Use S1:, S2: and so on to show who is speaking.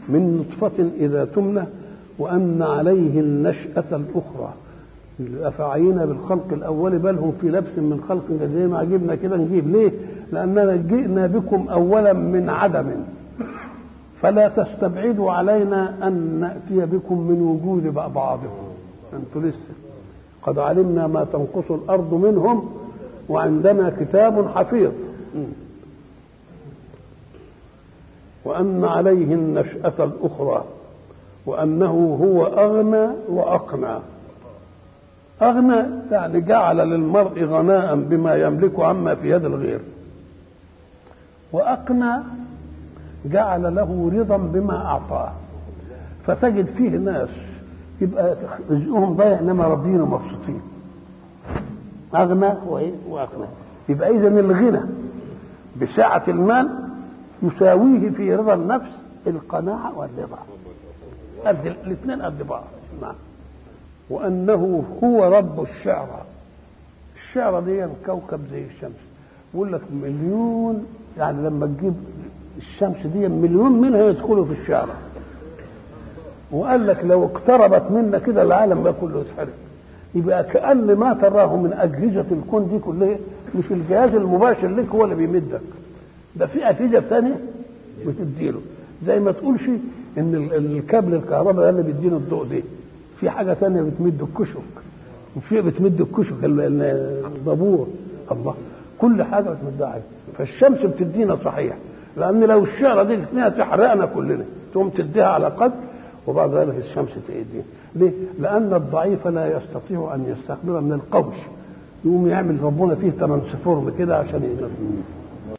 S1: من نطفة إذا تمنى وأن عليه النشأة الأخرى أفعينا بالخلق الأول بل هم في لبس من خلق جديد ما عجبنا كده نجيب ليه؟ لأننا جئنا بكم أولا من عدم فلا تستبعدوا علينا أن نأتي بكم من وجود بعضكم أنتم لسه قد علمنا ما تنقص الأرض منهم وعندنا كتاب حفيظ وأن عليه النشأة الأخرى وأنه هو أغنى وأقنى أغنى يعني جعل للمرء غناء بما يملك عما في يد الغير وأقنى جعل له رضا بما أعطاه فتجد فيه ناس يبقى رزقهم ضايع انما راضيين ومبسوطين اغنى وايه واغنى يبقى اذا الغنى بسعه المال يساويه في رضا النفس القناعه والرضا قد الاثنين قد بعض نعم وانه هو رب الشعرى الشعرى دي كوكب زي الشمس بيقول لك مليون يعني لما تجيب الشمس دي مليون منها يدخلوا في الشعرى وقال لك لو اقتربت منا كده العالم بقى كله يتحرق يبقى كأن ما تراه من أجهزة الكون دي كلها مش الجهاز المباشر لك هو اللي بيمدك ده في أجهزة ثانية بتديله زي ما تقولش إن الكابل الكهرباء ده اللي بيدينا الضوء ده في حاجة ثانية بتمد الكشك وفي بتمد الكشك البابور الله كل حاجة بتمدها عليه فالشمس بتدينا صحيح لأن لو الشعرة دي الاثنين تحرقنا كلنا تقوم تديها على قدر وبعد ذلك الشمس تأيديه ليه؟ لأن الضعيف لا يستطيع أن يستقبل من القوش يقوم يعمل ربنا فيه ترانسفورم كده عشان يقدر